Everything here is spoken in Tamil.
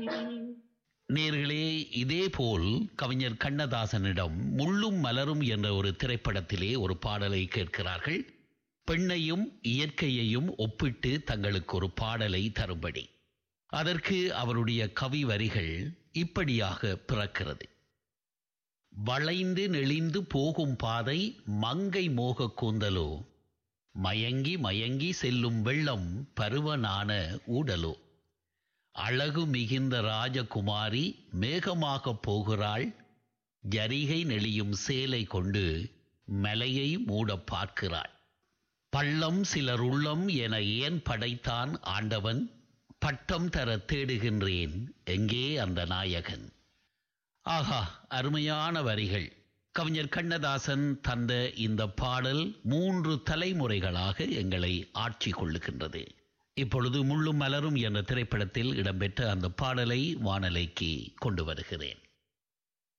நேர்களே இதேபோல் கவிஞர் கண்ணதாசனிடம் முள்ளும் மலரும் என்ற ஒரு திரைப்படத்திலே ஒரு பாடலை கேட்கிறார்கள் பெண்ணையும் இயற்கையையும் ஒப்பிட்டு தங்களுக்கு ஒரு பாடலை தரும்படி அதற்கு அவருடைய கவி வரிகள் இப்படியாக பிறக்கிறது வளைந்து நெளிந்து போகும் பாதை மங்கை மோக கூந்தலோ மயங்கி மயங்கி செல்லும் வெள்ளம் பருவனான ஊடலோ அழகு மிகுந்த ராஜகுமாரி மேகமாக போகிறாள் ஜரிகை நெளியும் சேலை கொண்டு மலையை மூட பார்க்கிறாள் பள்ளம் சிலர் உள்ளம் என ஏன் படைத்தான் ஆண்டவன் பட்டம் தர தேடுகின்றேன் எங்கே அந்த நாயகன் ஆஹா அருமையான வரிகள் கவிஞர் கண்ணதாசன் தந்த இந்த பாடல் மூன்று தலைமுறைகளாக எங்களை ஆட்சி கொள்ளுகின்றது இப்பொழுது முள்ளும் மலரும் என்ற திரைப்படத்தில் இடம்பெற்ற அந்த பாடலை வானலைக்கு கொண்டு வருகிறேன்